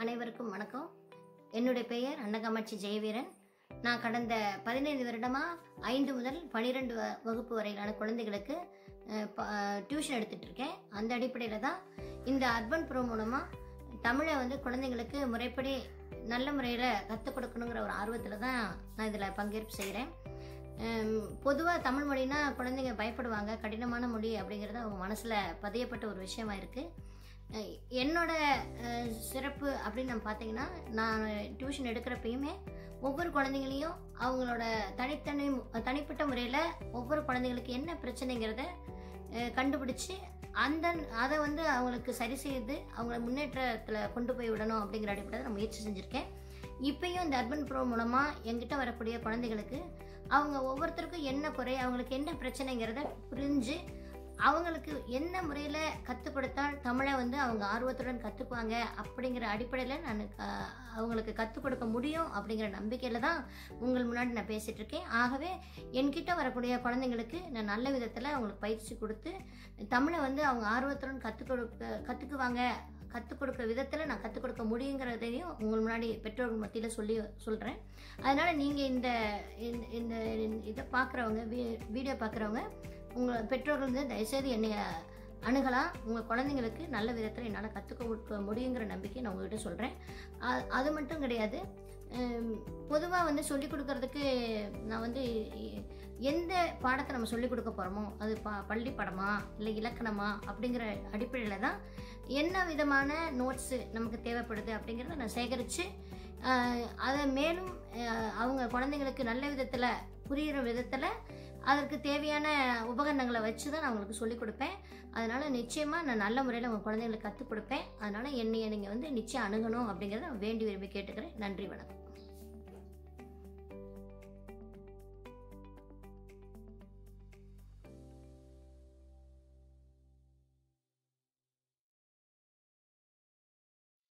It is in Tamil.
அனைவருக்கும் வணக்கம் என்னுடைய பெயர் அன்னகாமாட்சி ஜெயவீரன் நான் கடந்த பதினைந்து வருடமாக ஐந்து முதல் பனிரெண்டு வகுப்பு வரையிலான குழந்தைகளுக்கு அஹ், ப- அஹ், டியூஷன் எடுத்துட்டு இருக்கேன் அந்த அடிப்படையில் தான் இந்த அர்பன் ப்ரோ மூலமாக தமிழை வந்து குழந்தைங்களுக்கு முறைப்படி நல்ல முறையில் கற்றுக் கொடுக்கணுங்கிற ஒரு ஆர்வத்தில் தான் நான் இதில் பங்கேற்பு செய்கிறேன் பொதுவாக தமிழ் மொழினா குழந்தைங்க பயப்படுவாங்க கடினமான மொழி அப்படிங்கிறது அவங்க மனசில் பதியப்பட்ட ஒரு விஷயமா இருக்குது அஹ் என்னோட அஹ், சிறப்பு அப்படின்னு நம்ம பார்த்தீங்கன்னா நான் டியூஷன் எடுக்கிறப்பயுமே ஒவ்வொரு குழந்தைங்களையும் அவங்களோட தனித்தனி தனிப்பட்ட முறையில் ஒவ்வொரு குழந்தைங்களுக்கு என்ன பிரச்சனைங்கிறத அஹ், கண்டுபிடிச்சு அந்த அதை வந்து அவங்களுக்கு சரி செய்து அவங்கள முன்னேற்றத்தில் கொண்டு போய் விடணும் அப்படிங்கிற அடிப்படையில் நான் முயற்சி செஞ்சுருக்கேன் இப்பயும் இந்த அர்பன் ப்ரோ மூலமாக எங்கிட்ட வரக்கூடிய குழந்தைகளுக்கு அவங்க ஒவ்வொருத்தருக்கும் என்ன குறை அவங்களுக்கு என்ன பிரச்சனைங்கிறத புரிஞ்சு அவங்களுக்கு என்ன முறையில் கற்றுக் கொடுத்தால் தமிழை வந்து அவங்க ஆர்வத்துடன் கற்றுக்குவாங்க அப்படிங்கிற அடிப்படையில் நான் அஹ், அவங்களுக்கு கற்றுக் கொடுக்க முடியும் அப்படிங்கிற நம்பிக்கையில் தான் உங்கள் முன்னாடி நான் பேசிகிட்டு இருக்கேன் ஆகவே என்கிட்ட வரக்கூடிய குழந்தைங்களுக்கு நான் நல்ல விதத்தில் அவங்களுக்கு பயிற்சி கொடுத்து தமிழை வந்து அவங்க ஆர்வத்துடன் கற்றுக் கொடுக்க கற்றுக்குவாங்க கற்றுக் கொடுக்குற விதத்தில் நான் கற்றுக் கொடுக்க முடியுங்கிறதையும் உங்கள் முன்னாடி பெற்றோர்கள் மத்தியில் சொல்லி சொல்கிறேன் அதனால் நீங்கள் இந்த இந்த- இந்த இதை பார்க்குறவங்க வீடியோ பார்க்குறவங்க உங்கள் பெற்றோர்கள் வந்து தயவுசெய்து என்னை அணுகலாம் உங்கள் குழந்தைங்களுக்கு நல்ல விதத்தில் என்னால் கற்றுக் கொடுக்க முடியுங்கிற நம்பிக்கை நான் உங்ககிட்ட சொல்கிறேன் அது மட்டும் கிடையாது பொதுவாக வந்து சொல்லிக் கொடுக்கறதுக்கு நான் வந்து எ- எந்த பாடத்தை நம்ம சொல்லிக் கொடுக்க போகிறோமோ அது ப பள்ளி பாடமா இல்லை இலக்கணமா அப்படிங்கிற அடிப்படையில் தான் என்ன விதமான நோட்ஸு நமக்கு தேவைப்படுது அப்படிங்கிறத நான் சேகரித்து அதை மேலும் அஹ், அவங்க குழந்தைங்களுக்கு நல்ல விதத்தில் புரிகிற விதத்தில் அதற்கு தேவையான உபகரணங்களை வச்சு தான் நான் அவங்களுக்கு சொல்லிக் கொடுப்பேன் அதனால் நிச்சயமாக நான் நல்ல முறையில் உங்கள் குழந்தைங்களுக்கு கற்றுக் கொடுப்பேன் அதனால் என்னைய நீங்கள் வந்து நிச்சயம் அணுகணும் அப்படிங்கிறத நான் வேண்டி விரும்பி கேட்டுக்கிறேன் நன்றி வணக்கம்